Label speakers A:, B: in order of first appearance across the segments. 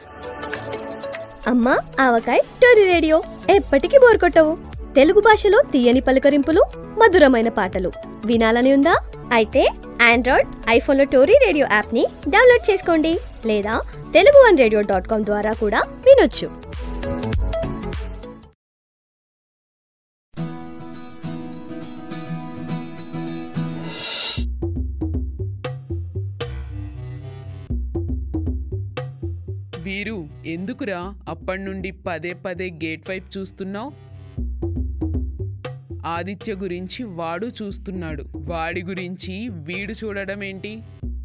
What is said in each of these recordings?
A: అమ్మా ఆవకాయ్ టోరీ రేడియో ఎప్పటికీ బోర్ కొట్టవు తెలుగు భాషలో తీయని పలకరింపులు మధురమైన పాటలు వినాలని ఉందా అయితే ఆండ్రాయిడ్ ఐఫోన్లో టోరీ రేడియో యాప్ని డౌన్లోడ్ చేసుకోండి లేదా Telugu one radio dot com ద్వారా కూడా వినొచ్చు
B: వీరు ఎందుకురా అప్పటి నుండి పదే పదే గేట్ వైపు చూస్తున్నావు ఆదిత్య గురించి వాడు చూస్తున్నాడు వాడి గురించి వీడు చూడడం ఏంటి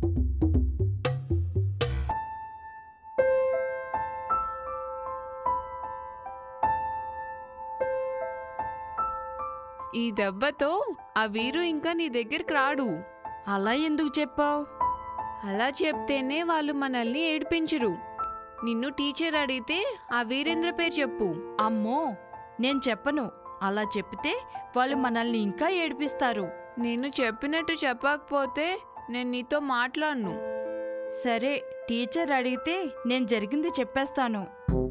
C: ఈ దెబ్బతో ఆ వీరు ఇంకా నీ దగ్గరికి రాడు
D: అలా ఎందుకు చెప్పావు
C: అలా చెప్తేనే వాళ్ళు మనల్ని ఏడిపించరు నిన్ను టీచర్ అడిగితే ఆ వీరేంద్ర పేరు చెప్పు
D: అమ్మో నేను చెప్పను అలా చెప్తే వాళ్ళు మనల్ని ఇంకా ఏడిపిస్తారు
C: నేను చెప్పినట్టు చెప్పకపోతే నేను నీతో మాట్లాడను
D: సరే టీచర్ అడిగితే నేను జరిగింది చెప్పేస్తాను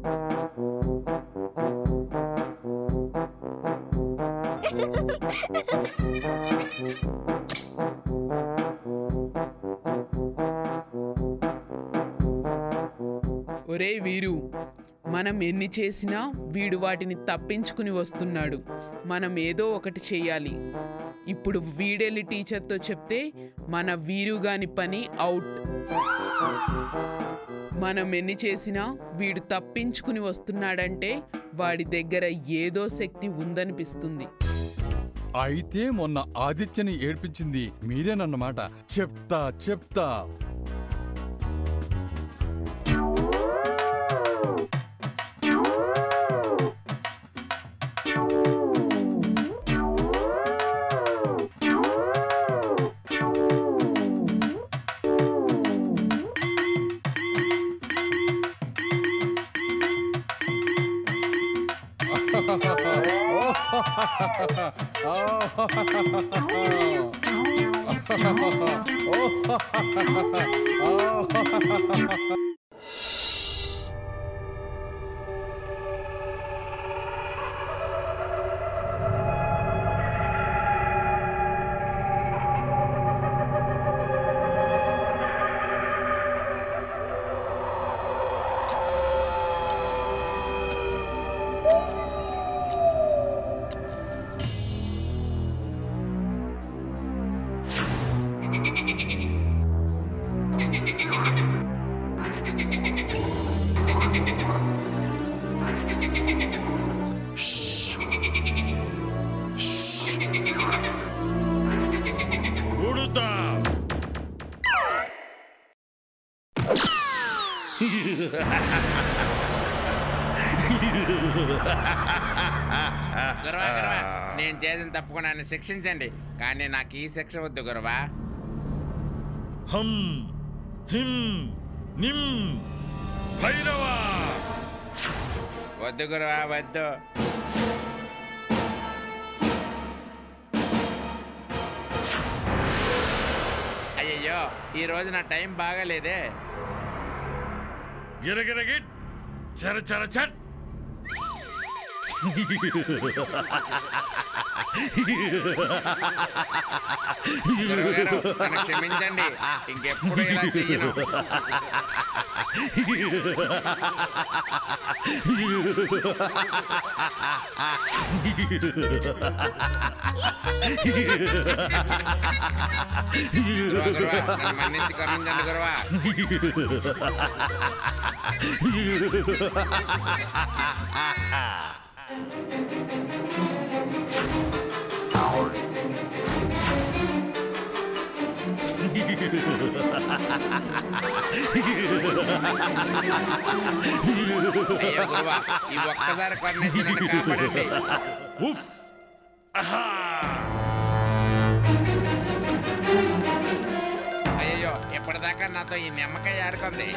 B: ఒరే వీరు మనం ఎన్ని చేసినా వీడు వాటిని తప్పించుకుని వస్తున్నాడు మనం ఏదో ఒకటి చెయ్యాలి ఇప్పుడు వీడెళ్ళి టీచర్తో చెప్తే మన వీరుగాని పని అవుట్ మనం ఎన్ని చేసినా వీడు తప్పించుకుని వస్తున్నాడంటే వాడి దగ్గర ఏదో శక్తి ఉందనిపిస్తుంది
E: అయితే మొన్న ఆదిత్యని ఏడ్పించింది మీరేనన్నమాట చెప్తా చెప్తా
F: గురవా గురవా నేను చేసిన తప్పుకు నన్ను శిక్షించండి కానీ నాకు ఈ శిక్ష వద్దు గురవా
G: హం హిం నిం భైరవా
F: వద్దు గురవా వద్దు అయ్యయ్యో ఈ రోజు నా టైం బాగాలేదే
G: గిరగిరగిట్ చర చర చట్
F: గురువుగారు నన్ను క్షమించండి ఇంకెప్పుడు ఇలా చెయ్యను గురువా గురువా నన్ను మన్నించి కరుణించండి గురువా అయ్యో గురువా ఈ ఒక్కసారి కరుణించి నన్ను కాపాడండి
G: ఉఫ్ ఆహా
F: అయ్యో ఇప్పటిదాకా నాతో ఈ నిమ్మకాయ ఆడుకుంది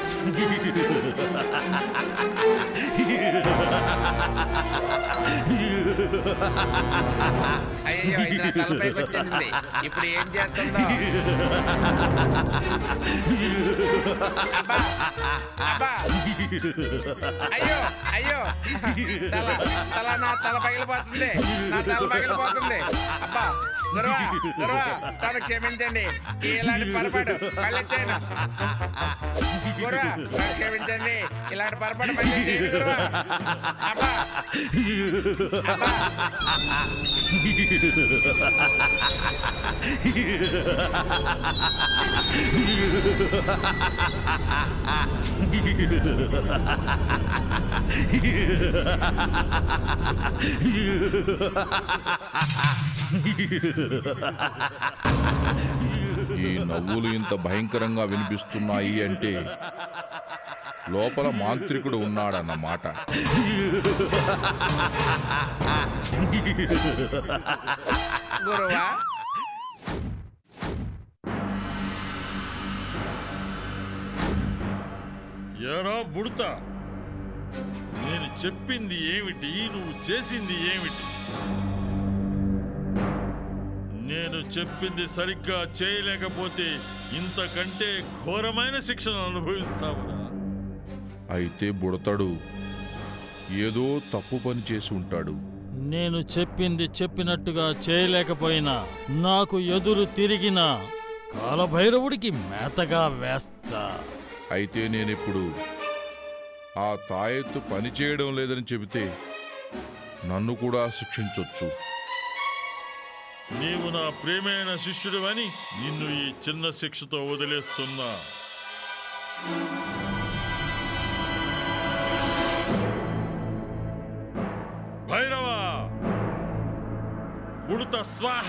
F: అయ్యో ఇది నా తలపైకి వచ్చేసింది ఇప్పుడు ఏం చేస్తుందో అబ్బా అబ్బా అయ్యో అయ్యో తల తల నా తల పగిలిపోతుంది నా తల పగిలిపోతుంది అబ్బా గురువా గురువా తను క్షమించండి ఇలాంటి పొరపాటు మళ్ళీ చేయను గురువా నన్ను క్షమించండి ఇలాంటి పొరపాటు మళ్ళీ చేయను గురువా అబ్బా అబ్బా
H: ఈ నవ్వులు ఇంత భయంకరంగా వినిపిస్తున్నాయి అంటే లోపల మాంత్రికుడు ఉన్నాడన్నమాట
F: గురువా
G: ఏరా బుడతా నేను చెప్పింది ఏమిటి నువ్వు చేసింది ఏమిటి నేను చెప్పింది సరిగ్గా చేయలేకపోతే ఇంతకంటే ఘోరమైన శిక్షను అనుభవిస్తావురా
H: అయితే బుడతడు ఏదో తప్పు పని చేసి ఉంటాడు
I: నేను చెప్పింది చెప్పినట్టుగా చేయలేకపోయినా నాకు ఎదురు తిరిగిన కాలభైరవుడికి మేతగా వేస్తా
H: అయితే నేనిప్పుడు ఆ తాయెత్తు పని చేయడం లేదని చెబితే నన్ను కూడా శిక్షించొచ్చు
G: నీవు నా ప్రేమైన శిష్యుడివని నిన్ను ఈ చిన్న శిక్షతో వదిలేస్తున్నా భైరవ బుడత స్వాహ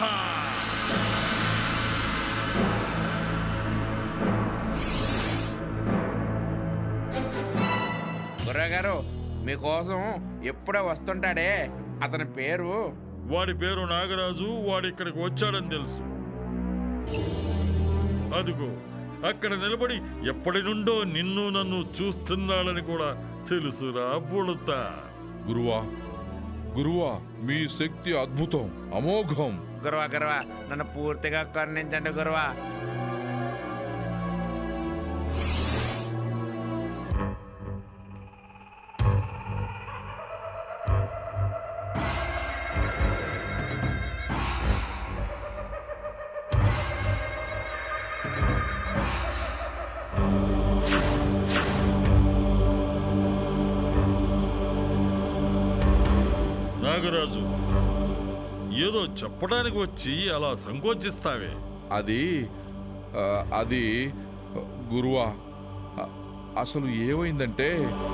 F: గుర్రగారు మీకోసం ఎప్పుడో వస్తుంటాడే అతని పేరు
G: వాడి పేరు నాగరాజు వాడు ఇక్కడికి వచ్చాడని తెలుసు అదిగో అక్కడ నిలబడి ఎప్పటి నుండో నిన్ను నన్ను చూస్తున్నాడని కూడా తెలుసురా బుడతా
H: గురువా గురువా మీ శక్తి అద్భుతం అమోఘం
F: గురువా గురువా నన్ను పూర్తిగా కరుణించండి గురువా
G: నాగరాజు ఏదో చెప్పడానికి వచ్చి అలా సంకోచిస్తావే
H: అది ఆ, అది ఆ, గురువా ఆ, అసలు ఏమైందంటే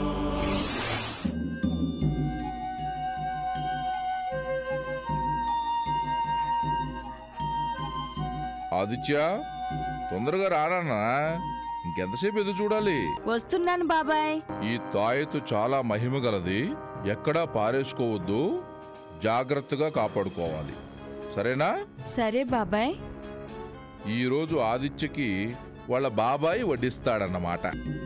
H: ఆదిత్య తొందరగా రానన్నా ఇంకెంతసేపు ఎదురు చూడాలి
D: వస్తున్నాను బాబాయ్
H: ఈ తాయెత్తు చాలా మహిమ గలది ఎక్కడా పారేసుకోవద్దు జాగ్రత్తగా కాపాడుకోవాలి సరేనా
D: సరే బాబాయ్
H: ఈరోజు ఆదిత్యకి వాళ్ళ బాబాయ్ వడ్డిస్తాడన్నమాట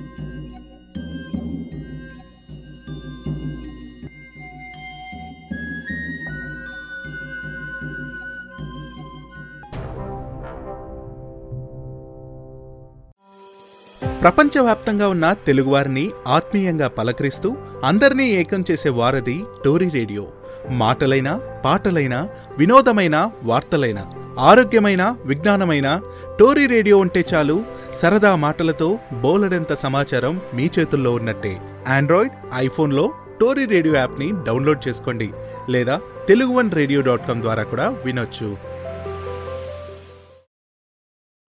J: ప్రపంచవ్యాప్తంగా ఉన్న తెలుగువారిని ఆత్మీయంగా పలకరిస్తూ అందరినీ ఏకం చేసే వారధి టోరీ రేడియో మాటలైన పాటలైన వినోదమైన వార్తలైన ఆరోగ్యమైన విజ్ఞానమైన టోరీ రేడియో ఉంటే చాలు సరదా మాటలతో బోలెడంత సమాచారం మీ చేతుల్లో ఉన్నట్టే ఆండ్రాయిడ్ ఐఫోన్లో టోరీ రేడియో యాప్ని డౌన్లోడ్ చేసుకోండి లేదా Telugu one radio dot com ద్వారా కూడా వినొచ్చు